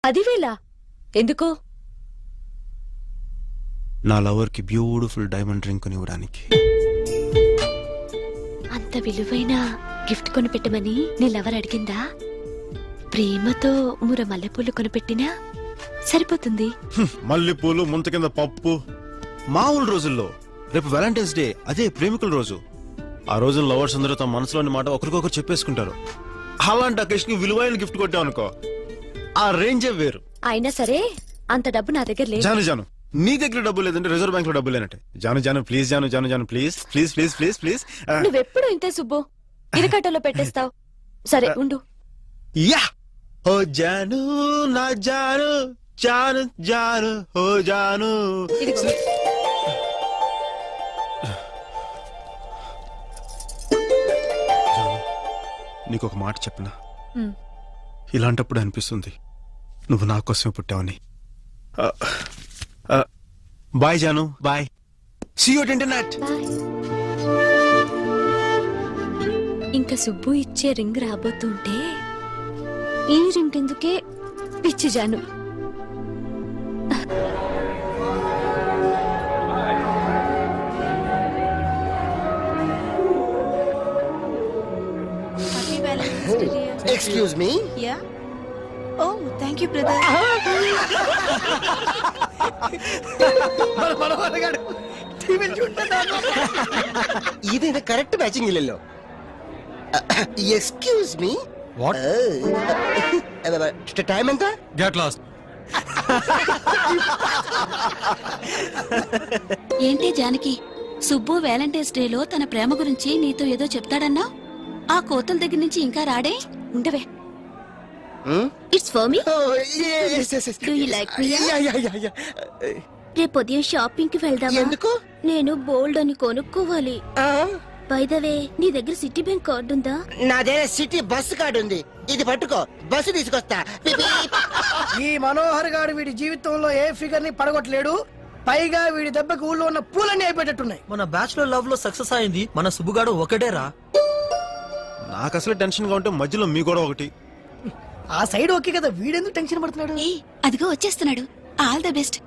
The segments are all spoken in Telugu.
పదివేల ఎందుకు నా లవర్కి బ్యూటిఫుల్ డైమండ్ రింగ్ కొని ఇవ్వడానికి అంత విలువైన గిఫ్ట్ కొనిపెట్టమని నీ లవర్ అడిగిందా ప్రేమతో ముర మల్లెపూలు కొనిపెట్టినా సరిపోతుంది మల్లెపూలు ముంత కింద పప్పు మామూలు రోజుల్లో రేపు వ్యాలంటైన్స్ డే అదే ప్రేమికుల రోజు ఆ రోజు లవర్స్ అందరూ తమ మనసులోని మాట ఒకరికొకరు చెప్పేసుకుంటారు అలాంటి అకేషన్ విలువైన గిఫ్ట్ కొట్టాం అనుకో ఆ రేంజే వేరు అయినా సరే అంత డబ్బు నా దగ్గర లేదు జాను జాను నీ దగ్గర డబ్బు లేదంటే రిజర్వ్ బ్యాంక్ లో డబ్బు లేనట్టే Janu Janu please Janu Janu Janu please please please please please నువ్వెప్పుడు ఇంతే సుబ్బు ఇరకట్టలో పెట్టేస్తావు సరే ఉండు యా ఓ జాను నా జాను జాను జాను ఓ జాను ఇదిగో నీకు ఒక మాట చెప్పనా ఉమ్. ఇలాంటప్పుడు అనిపిస్తుంది నువ్వు నా కోసమే పుట్టావని ఆ, ఆ, bye Janu bye see you internet bye. ఇంకా సుబ్బు ఇచ్చే రింగ్ రాబోతుంటే ఈ రింగ్ ఎందుకే పిచ్చి Janu excuse me yeah oh thank you brother ఇదేనా కరెక్ట్ మ్యాచింగ్ ఇల్లు ఎక్స్క్యూజ్ మీ What? టైం ఎంత గెట్ లాస్ట్ ఏంటి జానకి సుబ్బు వ్యాలంటైన్స్ డేలో తన ప్రేమ గురించి నీతో ఏదో చెప్తాడన్నా ఆ కోతల దగ్గర నుంచి ఇంకా రాడే ఉండవే it's for me Do you like me? రేపు ఉదయం షాపింగ్ కి వెళ్దామా ఎందుకు నేను బోల్డ్ అని కొనుక్కోవాలి బైదవే నీ దగ్గర సిటీ బ్యాంక్ కార్డు ఉందా నా దగ్గర సిటీ బస్సు కార్డు ఉంది ఇది పట్టుకో బస్సు తీసుకొస్తా పిప్ పిప్. ఈ మనోహర్ గాడు వీడి జీవితంలో ఏ ఫిగర్ ని పడగొట్టలేడు పైగా వీడి దెబ్బకి ఊళ్ళో ఉన్న పూలన్నీ అయిపోయేటట్టున్నాయి మన బ్యాచులర్ లవ్ లో సక్సెస్ అయింది మన సుబ్బుగాడు ఒకటేరా నాకు అసలు టెన్షన్ గా ఉంటే మధ్యలో మీ కూడా ఒకటి ఆ సైడ్ ఓకే కదా వీడెందుకు టెన్షన్ పడుతున్నాడు ఏ అదిగో వచ్చేస్తున్నాడు ఆల్ ద బెస్ట్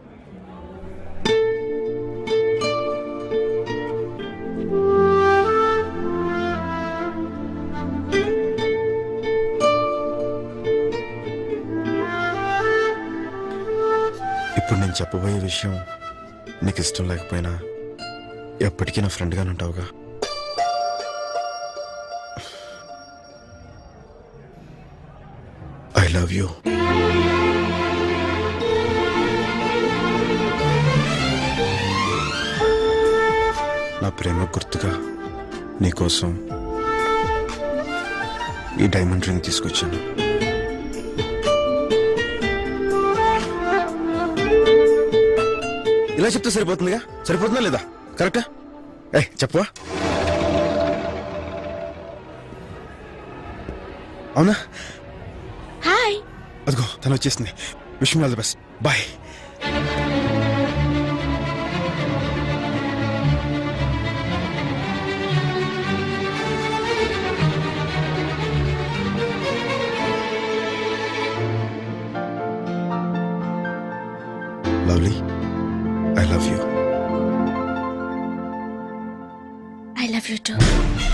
ఇప్పుడు నేను చెప్పబోయే విషయం నీకు ఇష్టం లేకపోయినా ఎప్పటికీ నా ఫ్రెండ్గానే ఉంటావుగా ఐ లవ్ యూ నా ప్రేమ గుర్తుగా నీకోసం ఈ డైమండ్ రింగ్ తీసుకొచ్చాను ఇలా చెప్తే సరిపోతుందిగా సరిపోతుందా లేదా కరెక్టా ఏ చెప్పవా అవునా హాయ్ అదిగో తను వచ్చేసింది wish all the best bye lovely I love you I love you too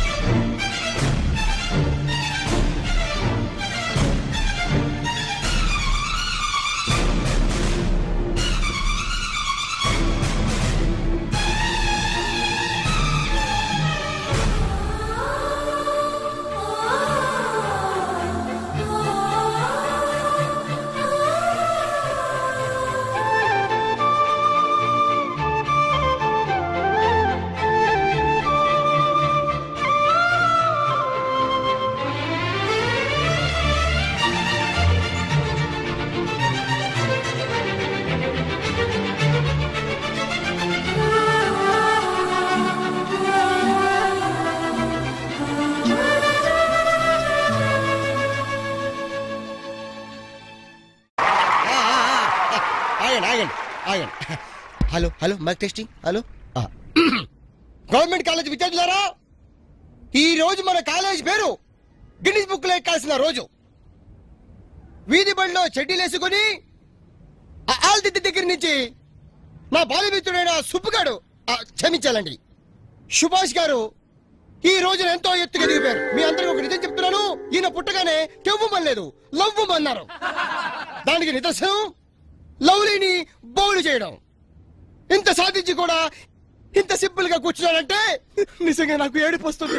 ఆగండి ఆగండి ఆగండి hello hello mike testing hello ఆ. గవర్నమెంట్ కాలేజ్ విద్యార్థులారా ఈ రోజు మన కాలేజ్ పేరు గిన్నిస్ బుక్ లో ఎక్కాల్సిన రోజు వీధి బడిలో చెడ్డీలేసుకుని ఆ ఆల్దిద్ది దగ్గర నుంచి నా బాల్యమిత్రుడైన సుబ్బుగాడు ఆ, క్షమించాలండి సుభాష్ గారు ఈ రోజున ఎంతో ఎత్తుగా దిగిపోయారు మీ అందరికీ ఒక నిజం చెప్తున్నాను ఈయన పుట్టగానే కెవ్వమనలేదు లవ్వమన్నారు దానికి నిదర్శనం లవ్లీని బౌలు చేయడం ఇంత సాధించి కూడా ఇంత సింపుల్ గా కూర్చున్నాడంటే నిజంగా నాకు ఏడుపు వస్తుంది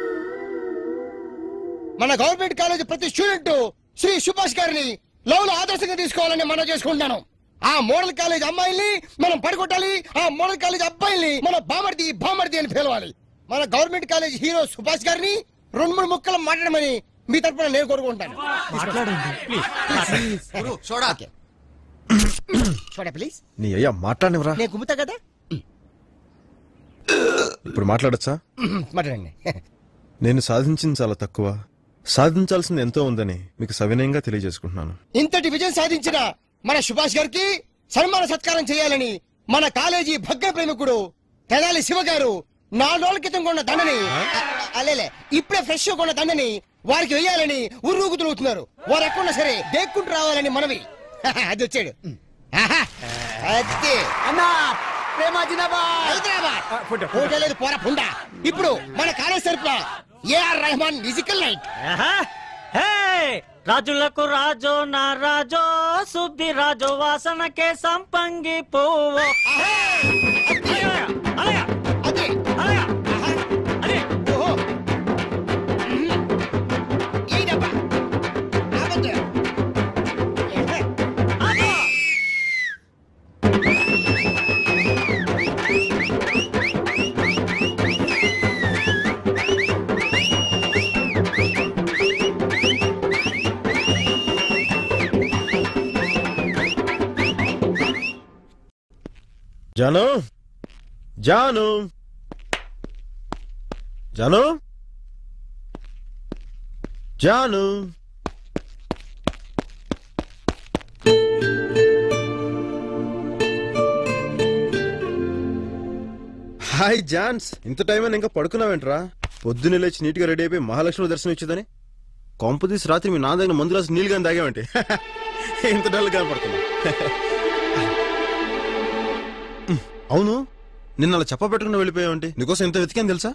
మన గవర్నమెంట్ కాలేజ్ ప్రతి స్టూడెంట్ శ్రీ సుభాష్ గారిని లవ్ లో ఆదర్శంగా తీసుకోవాలని మనం చేసుకుంటున్నాను ఆ మోడల్ కాలేజ్ అమ్మాయిల్ని మనం పడగొట్టాలి ఆ మోడల్ కాలేజ్ అబ్బాయిల్ని మన బామర్ది బామర్ది అని పిలవాలి మన గవర్నమెంట్ కాలేజ్ హీరో సుభాష్ గారిని రెండు మూడు ముక్కలు మాట్లాడమని మీ తరపున నేను కోరుకుంటాను మాట్లాడండి ప్లీజ్ ఓకే చూడ ప్లీజ్ నీ అయ్యా మాట్లాడినవరా నేను గుమ్ముతా కదా ఇప్పుడు మాట్లాడచ్చా మాట్లాడండి నేను సాధించింది చాలా తక్కువ సాధించాల్సింది ఎంతో ఉందని మీకు సవినయంగా తెలియజేసుకుంటున్నాను ఇంతటి విజయం సాధించిన మన సుభాష్ గారికి సన్మాన సత్కారం చేయాలని మన కాలేజీ భగ్న ప్రేమికుడు తెనాలి శివ గారు నాలుగు రోజుల క్రితం కొన్న దండని అలేలే ఇప్పుడే ఫ్రెష్ కొన్న దండని వారికి వేయాలని ఉర్రూకు తిరుగుతున్నారు వారు ఎక్కడున్నా సరే దేక్కుంటూ రావాలని మనవి అది వచ్చాడు ఆహా, అది. హైదరాబాద్ ఫోటో లేదు పోరా పుండా ఇప్పుడు మన కాలేజ్ తరపున ఏఆర్ రెహమాన్ మ్యూజికల్ నైట్ ఆహా! హే! రాజులకు రాజు నా రాజో సుబ్బి రాజు వాసనకే సంపంగి పువ్వు అలయ! అలయ! అదే అలయ! ఆహా. అలయ! ఓహో ఏడబ్బా ఆపద్దు ఆగు! జాను జాను జాను జాను హాయ్ జాన్స్ ఇంత టైం అయినా ఇంకా పడుకున్నావేంట్రా పొద్దున్నే లేచి నీట్గా రెడీ అయిపోయి మహాలక్ష్మి దర్శనం ఇచ్చేదని కొంపదీసి రాత్రి మీ నాన్న దగ్గర మందు రాసి నీళ్ళు కానీ తాగామంటే ఇంత డల్ కనపడుతున్నా అవును నిన్న అలా చెప్పబెట్టకుండా వెళ్ళిపోయావంటి నీకోసం ఎంత వెతికాను తెలుసా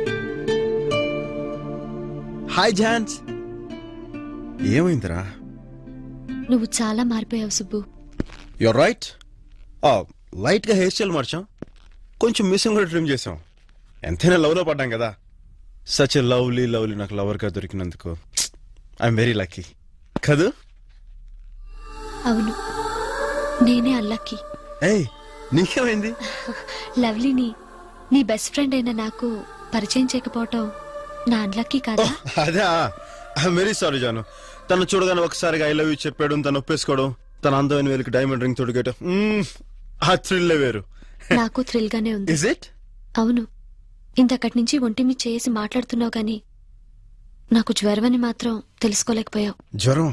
హాయ్ జాన్స్ ఏమైందిరా నువ్వు చాలా మారిపోయావు సుబ్బు యువర్ రైట్ లైట్ గా హెయిర్ స్టైల్ మార్చాం కొంచెం మిషన్ కూడా ట్రిమ్ చేసాం ఎంతైనా లవ్ లో పడ్డాం కదా సచ్ ఎ లవ్లీ లవ్లీ నాకు లవర్ గా దొరికినందుకు ఐఎమ్ వెరీ లక్కీ కదూ అవును నేనే అల్లక్కి ఏయ్ నీకేమైంది లవ్లీని నీ బెస్ట్ ఫ్రెండ్ అయిన నాకు పరిచయం చేయకపోవటం నా అన్లక్కీ కాదా అదే ఐఎమ్ వెరీ సారీ జాను తను చూడగానే ఒకసారిగా ఐ లవ్ యూ చెప్పాడు తను ఒప్పేసుకోవడం తన అందమైన వేలికి డైమండ్ రింగ్ తొడిగేయటం మ్మ్, ఆ థ్రిల్లే వేరు నాకు థ్రిల్ గానే ఉంది ఇస్ ఇట్ అవును ఇంతకటి నుంచి ఒంటి మీద చేసి మాట్లాడుతున్నావు గాని నాకు జ్వరమని మాత్రం తెలుసుకోలేకపోయావు జ్వరం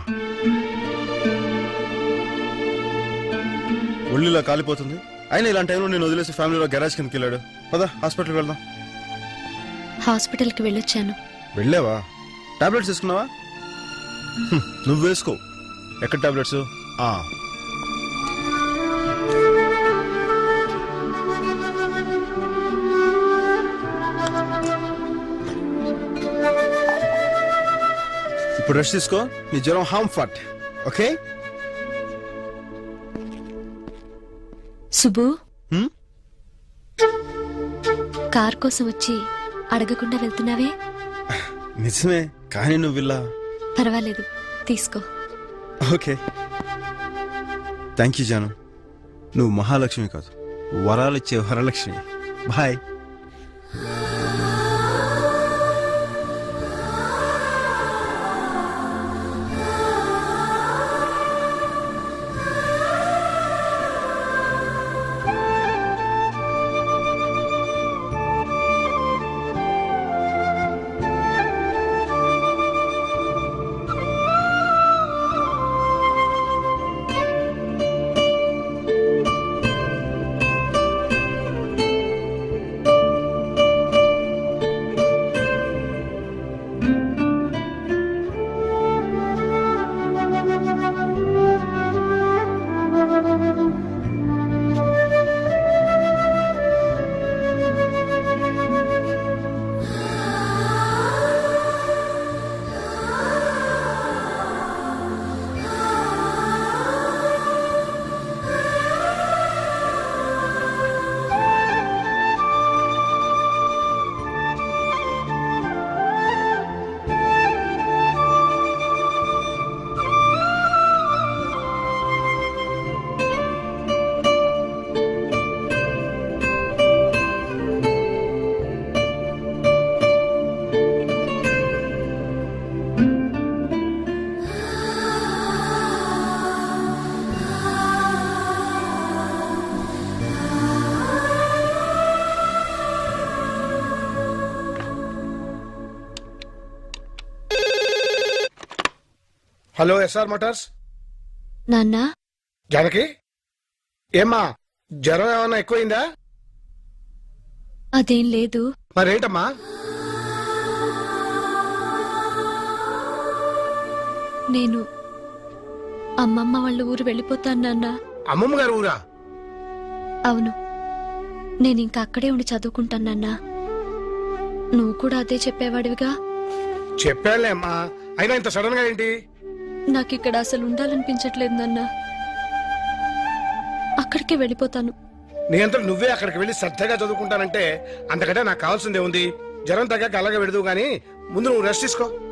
ఒళ్ళిలా కాలిపోతుంది అయినా ఇలాంటి టైంలో నేను వదిలేసి ఫ్యామిలీలో గరాజ్ కిందకి వెళ్ళాడు పదా హాస్పిటల్కి వెళ్దాం హాస్పిటల్కి వెళ్ళొచ్చాను వెళ్ళావా టాబ్లెట్స్ తీసుకున్నావా హ్మ్, నువ్వు వేసుకో ఎక్కడ టాబ్లెట్స్ ఆ ఇప్పుడు రెస్ట్ తీసుకో నీ జ్వరం హామ్ ఫట్ ఓకే సుబ్బు హ్మ్? కార్ కోసం వచ్చి అడగకుండా వెళ్తున్నావే నిజమే కానీ నువ్వు ఇలా పర్వాలేదు తీసుకో ఓకే థ్యాంక్ యూ జాను నువ్వు మహాలక్ష్మి కాదు వరాలిచ్చే Varalakshmi bye hello SR motors నాన్నా జానకి ఏమ్మా జ్వరం ఏమన్నా ఎక్కువైందా అదేం లేదు మరేంటమ్మా నేను అమ్మమ్మ వాళ్ళ ఊరు వెళ్ళిపోతాను నాన్నా అమ్మమ్మ గారు ఊరా అవును నేను ఇంకా అక్కడే ఉండి చదువుకుంటాను నాన్నా నువ్వు కూడా అదే చెప్పేవాడివిగా చెప్పానులే అమ్మా అయినా ఇంత సడన్ గా ఏంటి నాకు ఇక్కడ అసలు ఉండాలనిపించట్లేదు నాన్నా అక్కడికే వెళ్ళిపోతాను నీ అంతా నువ్వే అక్కడికి వెళ్ళి శ్రద్ధగా చదువుకుంటానంటే అంతకంటే నాకు కావాల్సిందే ఉంది జ్వరం తగ్గక అలాగే పెడదు గానీ ముందు నువ్వు రెస్ట్ తీసుకో